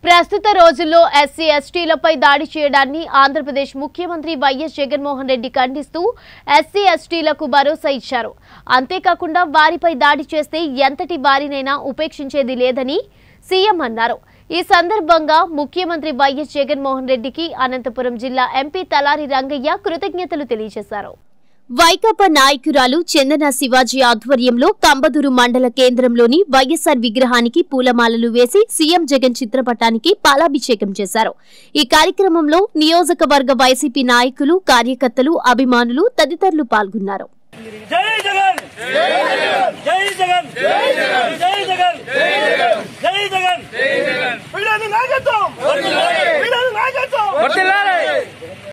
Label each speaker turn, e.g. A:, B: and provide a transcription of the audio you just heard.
A: ప్రస్తుత రోజుల్లో ఎస్సీ ఎస్టీలపై దాడి చేయడాన్ని ఆంధ్రప్రదేశ్ ముఖ్యమంత్రి వైఎస్ జగన్మోహన్ రెడ్డి ఖండిస్తూ ఎస్సీ ఎస్టీలకు భరోసా ఇచ్చారు అంతేకాకుండా వారిపై దాడి చేస్తే ఎంతటి వారినైనా ఉపేక్షించేది లేదని సీఎం అన్నారు ఈ సందర్భంగా ముఖ్యమంత్రి వైఎస్ జగన్మోహన్ రెడ్డికి అనంతపురం జిల్లా ఎంపీ తలారి రంగయ్య కృతజ్ఞతలు తెలియజేశారు వైకాపా నాయకురాలు చందన శివాజీ ఆధ్వర్యంలో కంబదూరు మండల కేంద్రంలోని వైఎస్ఆర్ విగ్రహానికి పూలమాలలు వేసి సీఎం జగన్ చిత్రపటానికి పాలాభిషేకం చేశారు ఈ కార్యక్రమంలో నియోజకవర్గ వైసీపీ నాయకులు కార్యకర్తలు అభిమానులు తదితరులు పాల్గొన్నారు
B: జై జగన్ జై జగన్ జై జగన్ జై జగన్ జై జగన్ వీళ్ళని నాయకత్వం వీళ్ళని నాయకత్వం